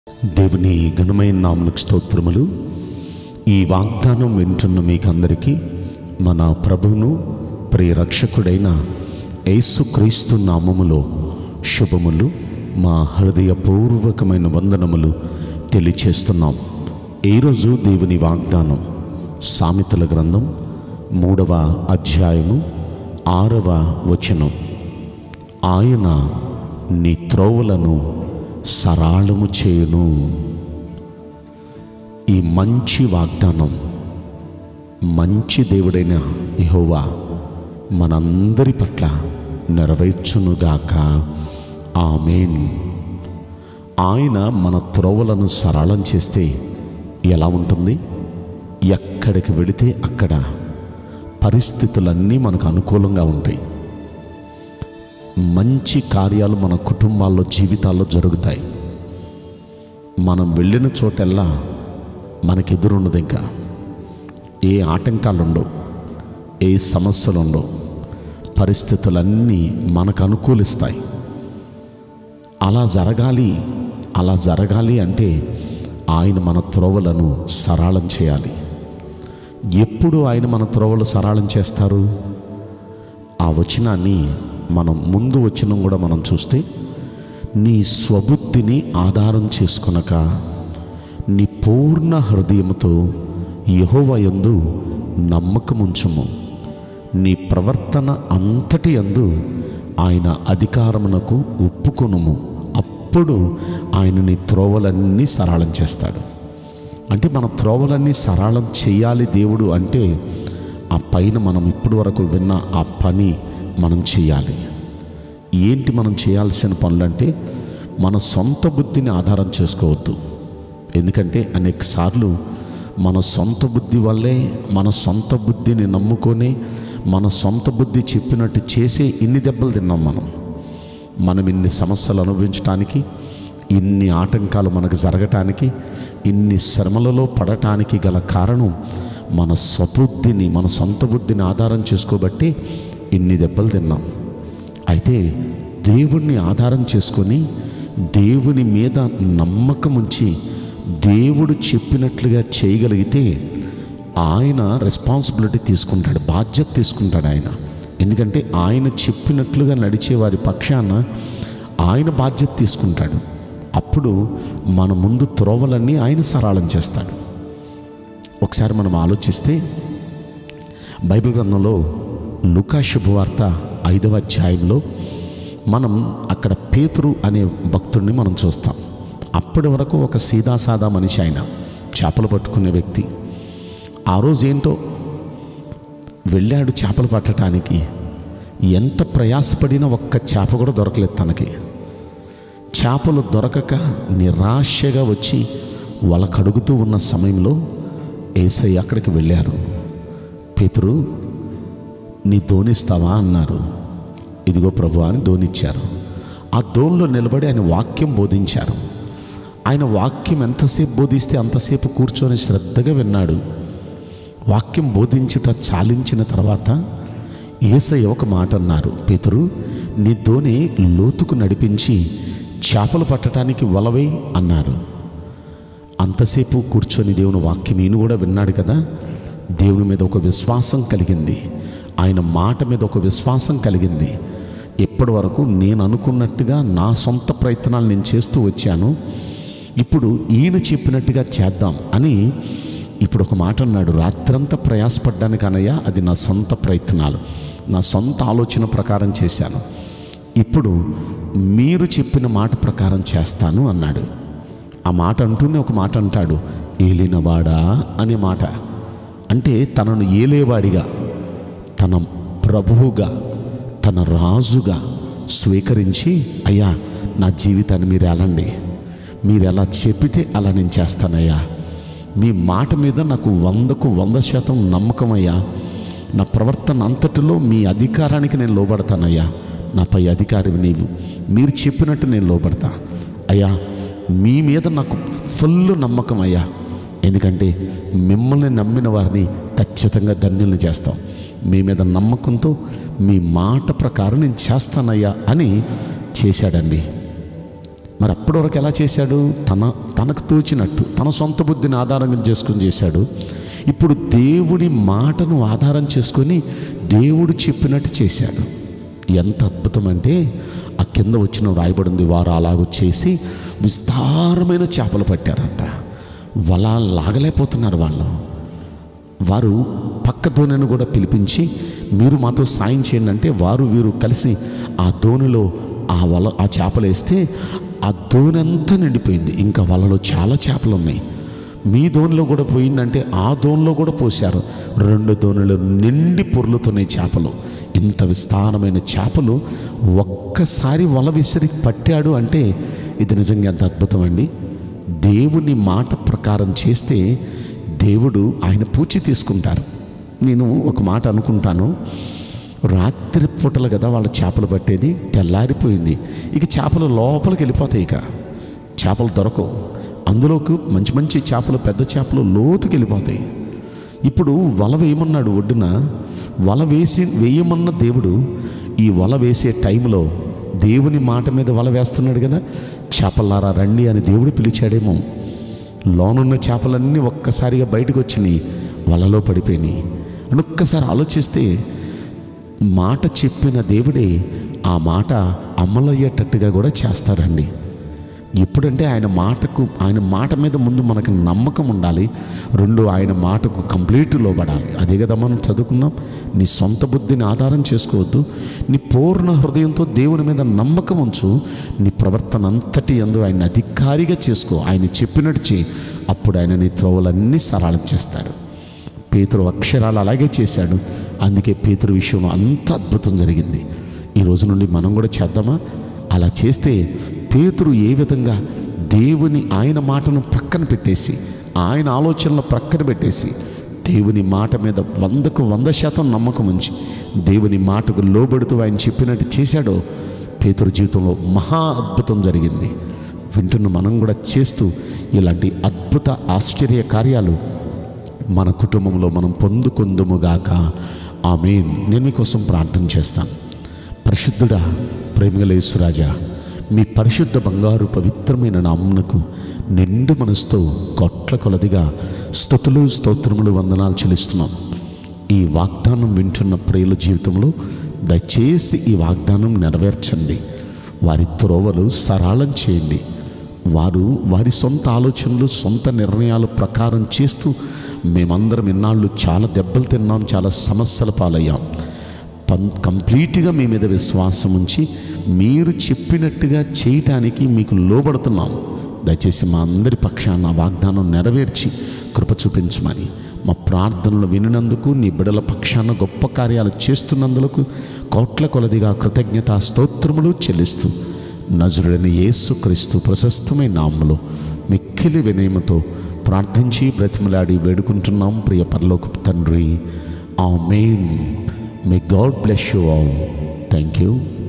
దేవుని ఘనమైన నాములకు స్తోత్రములు ఈ వాగ్దానం వింటున్న మీకందరికీ మన ప్రభువును ప్రియ రక్షకుడైన యేసుక్రీస్తు నామములో శుభములు మా హృదయపూర్వకమైన వందనములు తెలియచేస్తున్నాం ఈరోజు దేవుని వాగ్దానం సామెతల గ్రంథం మూడవ అధ్యాయము ఆరవ వచనం ఆయన నీ త్రోవలను సరాళము చేయును ఈ మంచి వాగ్దానం మంచి దేవుడైన యెహోవా మనందరి పట్ల నెరవేర్చునుగాక ఆమెన్ ఆయన మన త్రోవలను సరళం చేస్తే ఎలా ఉంటుంది ఎక్కడికి వెళితే అక్కడ పరిస్థితులన్నీ మనకు అనుకూలంగా ఉంటాయి మంచి కార్యాలు మన కుటుంబాల్లో జీవితాల్లో జరుగుతాయి మనం వెళ్ళిన చోటెల్లా మనకి ఎదురున్నది ఇంకా ఏ ఆటంకాలు ఉండవు ఏ సమస్యలు ఉండవు పరిస్థితులన్నీ మనకు అనుకూలిస్తాయి అలా జరగాలి అలా జరగాలి అంటే ఆయన మన త్రోవలను సరళం చేయాలి ఎప్పుడు ఆయన మన త్రోవలు సరళం చేస్తారు ఆ వచనాన్ని మనం ముందు వచనం కూడా మనం చూస్తే నీ స్వబుద్ధిని ఆధారం చేసుకొనక నీ పూర్ణ హృదయముతో యహోవయందు నమ్మకముంచుము నీ ప్రవర్తన అంతటి అందు ఆయన అధికారమునకు ఒప్పుకొనుము అప్పుడు ఆయన నీ త్రోవలన్నీ సరళం చేస్తాడు అంటే మన త్రోవలన్నీ సరళం చేయాలి దేవుడు అంటే ఆ పైన మనం ఇప్పటి వరకు విన్న ఆ పని మనం చేయాలి ఏంటి మనం చేయాల్సిన పనులంటే మన సొంత బుద్ధిని ఆధారం చేసుకోవద్దు ఎందుకంటే అనేక సార్లు మన సొంత బుద్ధి వల్లే మన సొంత బుద్ధిని నమ్ముకొని మన సొంత బుద్ధి చెప్పినట్టు చేసే ఇన్ని దెబ్బలు తిన్నాం మనం మనం ఇన్ని సమస్యలు అనుభవించడానికి ఇన్ని ఆటంకాలు మనకు జరగటానికి ఇన్ని శ్రమలలో పడటానికి గల కారణం మన స్వబుద్ధిని మన సొంత బుద్ధిని ఆధారం చేసుకోబట్టి ఇన్ని దెబ్బలు తిన్నాం అయితే దేవుణ్ణి ఆధారం చేసుకొని దేవుని మీద నమ్మకం ఉంచి దేవుడు చెప్పినట్లుగా చేయగలిగితే ఆయన రెస్పాన్సిబిలిటీ తీసుకుంటాడు బాధ్యత తీసుకుంటాడు ఆయన ఎందుకంటే ఆయన చెప్పినట్లుగా నడిచే వారి పక్షాన ఆయన బాధ్యత తీసుకుంటాడు అప్పుడు మన ముందు త్రోవలన్నీ ఆయన సరళం చేస్తాడు ఒకసారి మనం ఆలోచిస్తే బైబిల్ గ్రంథంలో లుకా శుభవార్త ఐదవ అధ్యాయంలో మనం అక్కడ పేతురు అనే భక్తుడిని మనం చూస్తాం అప్పటి వరకు ఒక సీదాసాదా మనిషి ఆయన చేపలు పట్టుకునే వ్యక్తి ఆ రోజు ఏంటో వెళ్ళాడు చేపలు పట్టడానికి ఎంత ప్రయాసపడినా ఒక్క చేప కూడా దొరకలేదు తనకి చేపలు దొరకక నిరాశగా వచ్చి వాళ్ళ కడుగుతూ ఉన్న సమయంలో ఏసయ్య అక్కడికి వెళ్ళారు పేతురు నీ దోనిస్తావా అన్నారు ఇదిగో ప్రభు అని దోనిచ్చారు ఆ దోన్లో నిలబడి ఆయన వాక్యం బోధించారు ఆయన వాక్యం ఎంతసేపు బోధిస్తే అంతసేపు కూర్చొని శ్రద్ధగా విన్నాడు వాక్యం బోధించుట చాలించిన తర్వాత ఏసయ్య ఒక మాట అన్నారు పేతురు నీ ధోని లోతుకు నడిపించి చేపలు పట్టడానికి వలవై అన్నారు అంతసేపు కూర్చొని దేవుని వాక్యం ఈయన కూడా విన్నాడు కదా దేవుని మీద ఒక విశ్వాసం కలిగింది ఆయన మాట మీద ఒక విశ్వాసం కలిగింది ఇప్పటి వరకు నేను అనుకున్నట్టుగా నా సొంత ప్రయత్నాలు నేను చేస్తూ వచ్చాను ఇప్పుడు ఈయన చెప్పినట్టుగా చేద్దాం అని ఇప్పుడు ఒక మాట అన్నాడు రాత్రంతా ప్రయాసపడ్డానికి అనయ్య అది నా సొంత ప్రయత్నాలు నా సొంత ఆలోచన ప్రకారం చేశాను ఇప్పుడు మీరు చెప్పిన మాట ప్రకారం చేస్తాను అన్నాడు ఆ మాట అంటూనే ఒక మాట అంటాడు ఏలినవాడా అనే మాట అంటే తనను ఏలేవాడిగా తన ప్రభువుగా తన రాజుగా స్వీకరించి అయ్యా నా జీవితాన్ని మీరు ఎలాండి మీరు ఎలా చెప్పితే అలా నేను చేస్తానయ్యా మీ మాట మీద నాకు వందకు వంద శాతం నమ్మకం అయ్యా నా ప్రవర్తన అంతటిలో మీ అధికారానికి నేను లోబడతానయ్యా నాపై అధికారి నీవు మీరు చెప్పినట్టు నేను లోబడతా అయ్యా మీ మీద నాకు ఫుల్ నమ్మకం అయ్యా ఎందుకంటే మిమ్మల్ని నమ్మిన వారిని ఖచ్చితంగా ధన్యుల్ని చేస్తాం మీ మీద నమ్మకంతో మీ మాట ప్రకారం నేను చేస్తానయ్యా అని చేశాడండి మరి అప్పటి వరకు ఎలా చేశాడు తన తనకు తోచినట్టు తన సొంత బుద్ధిని ఆధారంగా చేసుకుని చేశాడు ఇప్పుడు దేవుడి మాటను ఆధారం చేసుకొని దేవుడు చెప్పినట్టు చేశాడు ఎంత అద్భుతం అంటే ఆ కింద వచ్చిన రాయబడింది వారు అలాగ చేసి విస్తారమైన చేపలు పట్టారంట వల లాగలేకపోతున్నారు వాళ్ళు వారు పక్క దోణిని కూడా పిలిపించి మీరు మాతో సాయం చేయండి అంటే వారు వీరు కలిసి ఆ దోణిలో ఆ వల ఆ చేపలు వేస్తే ఆ దోణి అంతా నిండిపోయింది ఇంకా వలలో చాలా చేపలు ఉన్నాయి మీ దోణిలో కూడా పోయిందంటే ఆ దోణిలో కూడా పోశారు రెండు దోణులు నిండి పొర్లుతున్నాయి చేపలు ఇంత విస్తారమైన చేపలు ఒక్కసారి వల విసిరి పట్టాడు అంటే ఇది నిజంగా ఎంత అద్భుతం అండి దేవుని మాట ప్రకారం చేస్తే దేవుడు ఆయన పూచి తీసుకుంటారు నేను ఒక మాట అనుకుంటాను రాత్రి పూటలు కదా వాళ్ళ చేపలు పట్టేది తెల్లారిపోయింది ఇక చేపలు లోపలికి వెళ్ళిపోతాయి ఇక చేపలు దొరకవు అందులోకి మంచి మంచి చేపలు పెద్ద చేపలు లోతుకి వెళ్ళిపోతాయి ఇప్పుడు వల వేయమన్నాడు ఒడ్డున వల వేసి వేయమన్న దేవుడు ఈ వల వేసే టైంలో దేవుని మాట మీద వల వేస్తున్నాడు కదా చేపలారా రండి అని దేవుడు పిలిచాడేమో లోనున్న చేపలన్నీ ఒక్కసారిగా బయటకు వచ్చినాయి వలలో పడిపోయినాయి అని ఒక్కసారి ఆలోచిస్తే మాట చెప్పిన దేవుడే ఆ మాట అమలయ్యేటట్టుగా కూడా చేస్తారండి ఎప్పుడంటే ఆయన మాటకు ఆయన మాట మీద ముందు మనకు నమ్మకం ఉండాలి రెండు ఆయన మాటకు కంప్లీట్ లోబడాలి అదే కదా మనం చదువుకున్నాం నీ సొంత బుద్ధిని ఆధారం చేసుకోవద్దు నీ పూర్ణ హృదయంతో దేవుని మీద నమ్మకం ఉంచు నీ ప్రవర్తన అంతటి అందు ఆయన అధికారిగా చేసుకో ఆయన చెప్పినట్టు చేయి అప్పుడు ఆయన నీ త్రోవలన్నీ సరళం చేస్తాడు పేతురు అక్షరాలు అలాగే చేశాడు అందుకే పేతురు విషయం అంత అద్భుతం జరిగింది ఈ రోజు నుండి మనం కూడా చేద్దామా అలా చేస్తే పేతురు ఏ విధంగా దేవుని ఆయన మాటను ప్రక్కన పెట్టేసి ఆయన ఆలోచనలు ప్రక్కన పెట్టేసి దేవుని మాట మీద వందకు వంద శాతం నమ్మకం ఉంచి దేవుని మాటకు లోబడుతూ ఆయన చెప్పినట్టు చేశాడో పేతురు జీవితంలో మహా అద్భుతం జరిగింది వింటున్న మనం కూడా చేస్తూ ఇలాంటి అద్భుత ఆశ్చర్య కార్యాలు మన కుటుంబంలో మనం పొందుకుందుముగాక ఆమె నేను మీకోసం ప్రార్థన చేస్తాను పరిశుద్ధుడా ప్రేమగలేశ్వరాజా మీ పరిశుద్ధ బంగారు పవిత్రమైన నామునకు నిండు మనసుతో కొట్ల కొలదిగా స్థుతులు స్తోత్రములు వందనాలు చెల్లిస్తున్నాం ఈ వాగ్దానం వింటున్న ప్రియుల జీవితంలో దయచేసి ఈ వాగ్దానం నెరవేర్చండి వారి త్రోవలు సరళం చేయండి వారు వారి సొంత ఆలోచనలు సొంత నిర్ణయాల ప్రకారం చేస్తూ మేమందరం ఇన్నాళ్ళు చాలా దెబ్బలు తిన్నాం చాలా సమస్యల పాలయ్యాం పం కంప్లీట్గా మీ మీద విశ్వాసం ఉంచి మీరు చెప్పినట్టుగా చేయటానికి మీకు లోబడుతున్నాం దయచేసి మా అందరి పక్షాన ఆ వాగ్దానం నెరవేర్చి కృప చూపించమని మా ప్రార్థనలు వినినందుకు నీ బిడల పక్షాన గొప్ప కార్యాలు చేస్తున్నందులకు కోట్ల కొలదిగా కృతజ్ఞత స్తోత్రములు చెల్లిస్తూ నజరుడైన యేసు క్రీస్తు ప్రశస్తమైన నామములో మిక్కిలి వినయముతో ప్రార్థించి బ్రతిమలాడి వేడుకుంటున్నాం ప్రియ పరలోక తండ్రి amen may God bless you all thank you